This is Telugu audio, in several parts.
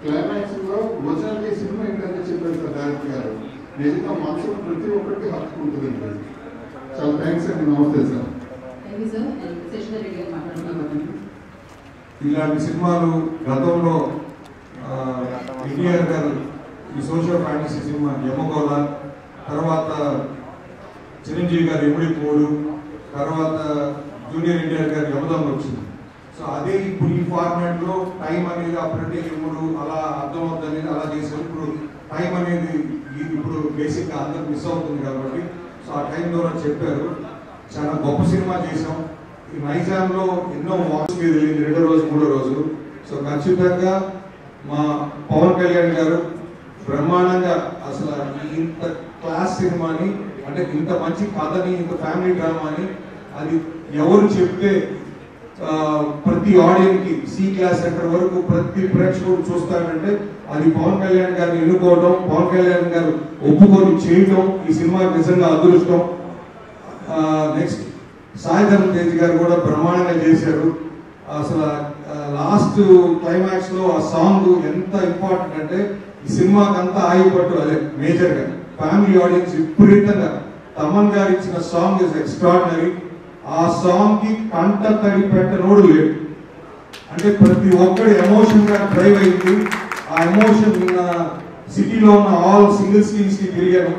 క్లైమాక్స్ లో ఒరిజినల్ ఈ సినిమా ఏంటంటే చెప్పారు సార్ డైరెక్టర్ గారు నిజంగా మనసు ప్రతి ఒక్కరికి హత్తుకుంటుందండి చాలా థ్యాంక్స్ అండి నమస్తే sir thank you sir and Shashidhar Reddy గారు మాట్లాడుతున్నాను ఇలాంటి సినిమాలు గతంలో ఆ, ఎన్టీఆర్ గారు ఈ సోషల్ ఫ్యాంటసీ సినిమా యమగోళ తర్వాత చిరంజీవి గారు ఎముడి పోడు తర్వాత జూనియర్ ఎన్టీఆర్ గారు యమదొంగ వచ్చింది సో అదే ఇప్పుడు ఈ ఫార్మాట్ లో టైం అనేది అప్పుడంటే ఎముడు అలా అర్థమవుతుంది అనేది అలా చేశారు ఇప్పుడు టైం అనేది ఈ- ఇప్పుడు బేసిక్ గా అందరు మిస్ అవుతుంది కాబట్టి సో ఆ టైం ద్వారా చెప్పారు చాలా గొప్ప సినిమా చేసాం ఈ నైజాంలో ఎన్నో వాక్స్ మీద వెళ్ళింది రెండో రోజు మూడో రోజు సో ఖచ్చితంగా మా పవన్ కళ్యాణ్ గారు బ్రహ్మాండంగా అసలు ఇంత క్లాస్ సినిమాని అంటే ఇంత మంచి కథని ఇంత ఫ్యామిలీ డ్రామాని అది ఎవరు చెప్తే ఆ, ప్రతి ఆడియన్స్ కి సి క్లాస్ సెంటర్ వరకు ప్రతి ప్రేక్షకుడు చూస్తాడంటే అది పవన్ కళ్యాణ్ గారిని ఎన్నుకోవడం పవన్ కళ్యాణ్ గారు ఒప్పుకొని చేయడం ఈ సినిమా నిజంగా అదృష్టం నెక్స్ట్ సాయి ధరమ్ తేజ్ గారు కూడా బ్రహ్మాండంగా చేశారు అసలు లాస్ట్ క్లైమాక్స్ లో ఆ సాంగ్ ఎంత ఇంపార్టెంట్ అంటే ఈ సినిమాకి అంతా ఆగిపట్టు అదే మేజర్ గా ఫ్యామిలీ ఆడియన్స్ విపరీతంగా తమన్ గారు ఇచ్చిన సాంగ్ ఇస్ ఎక్స్ట్రాడినరీ ఆ సాంగ్ కి కంట తడి పెట్టనోడు లేడు అంటే ప్రతి ఒక్కడు ఎమోషన్ గా డ్రైవ్ అయింది ఆ ఎమోషన్ సిటీలో ఉన్న ఆల్ సింగిల్ స్క్రీన్స్ కి తిరిగాను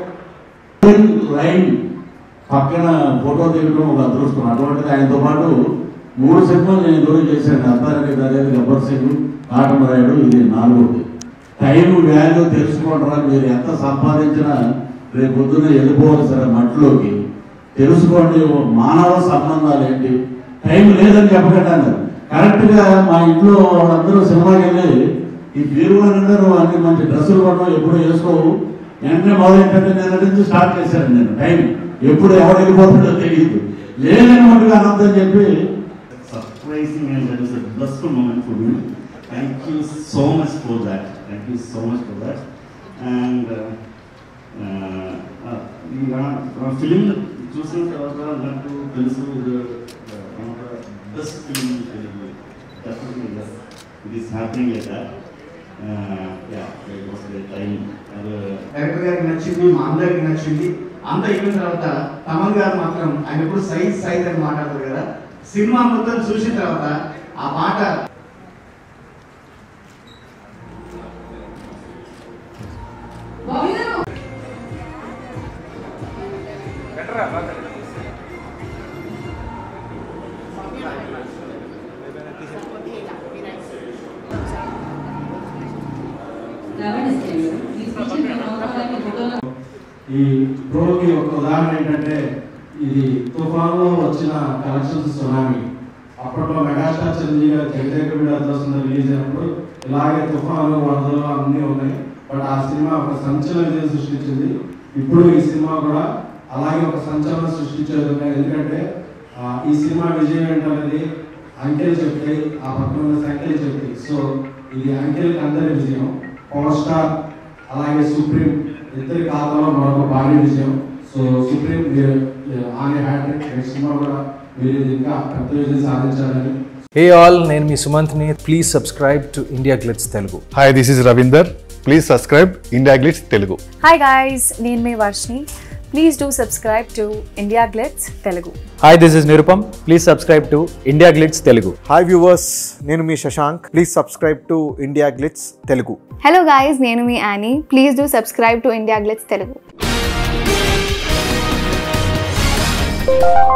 లైన్ పక్కన ఫోటో దిగడం ఒక అదృష్టం అటువంటిది ఆయనతో పాటు మూడు సినిమాలు నేను దూరం చేశాను అత్తారికి దాదాపు గబ్బర్ సింగ్ కాటమరాయుడు ఇది నాలుగోది టైం వాల్యూ తెలుసుకోవడం మీరు ఎంత సంపాదించినా రేపు పొద్దున్న వెళ్ళిపోవాలి సరే మట్టిలోకి తెలుసుకోండి మానవ సంబంధాలు ఏంటి టైం లేదని చెప్పకండి అన్నారు కరెక్ట్ గా మా ఇంట్లో వాళ్ళందరూ సినిమాకి వెళ్ళి ఈ బీరువా నిండా నువ్వు అన్ని మంచి డ్రెస్సులు కొనడం ఎప్పుడు వేసుకోవు వెంటనే మొదలైందంటే నేను నుంచి స్టార్ట్ చేశాను నేను టైం ఎప్పుడు ఎవరు వెళ్ళిపోతుందో తెలియదు లేదని మటుగా అనంతం చెప్పి surprising and that is a blissful moment for me. Thank you so much for that. Thank you so much for that. And uh, uh, uh, ఈ ఫిలిం చూసిన తర్వాత నాకు తెలుసు ఇది one of the best film Telugu definitely yes it is happening like that yeah it was the time director గారికి నచ్చింది మా అందరికి నచ్చింది అంత అయిపోయిన తర్వాత తమన్ గారు మాత్రం ఆయన ఎప్పుడు సైజ్ సైజ్ అని మాట్లాడతారు కదా సినిమా మొత్తం చూసిన తర్వాత ఆ పాట బాబీ గారు రావండి సార్ ఈ స్పీచ్ మీ ఫోటోలో ఈ ప్రోకి ఒక ఉదాహరణ ఏంటంటే ఇది తుఫాన్లో వచ్చిన కలెక్షన్స్ సునామీ అప్పట్లో మెగాస్టార్ చిరంజీవి గారు జగదేక విడాల్సిన రిలీజ్ అయినప్పుడు ఇలాగే తుఫాను వరదలు అన్నీ ఉన్నాయి బట్ ఆ సినిమా ఒక సంచలన విజయం సృష్టించింది ఇప్పుడు ఈ సినిమా కూడా అలాగే ఒక సంచలనం సృష్టించే విధంగా ఎందుకంటే ఆ, ఈ సినిమా విజయం ఏంటనేది అంకెలు చెప్తాయి ఆ పక్కన ఉన్న సంఖ్యలు చెప్తాయి సో ఇది అంకెలకి అందరి విజయం పవర్ స్టార్ అలాగే సుప్రీం ఇద్దరి ఖాతాలో మరొక భారీ విజయం సో సుప్రీం మీరు ఆనే హ్యాట్రిక్ నెక్స్ట్ సినిమా కూడా మీరు ఇది ఇంకా పెద్ద విజయం సాధించాలని హే ఆల్ నేను మీ సుమంత్ని please subscribe to India Glitz Telugu hi this is Ravinder please subscribe India Glitz Telugu hi guys నేను మీ Varshini please do subscribe to India Glitz Telugu hi this is Nirupam please subscribe to India Glitz Telugu hi viewers నేను మీ Shashank please subscribe to India Glitz Telugu hello guys నేను మీ Annie please do subscribe to India Glitz Telugu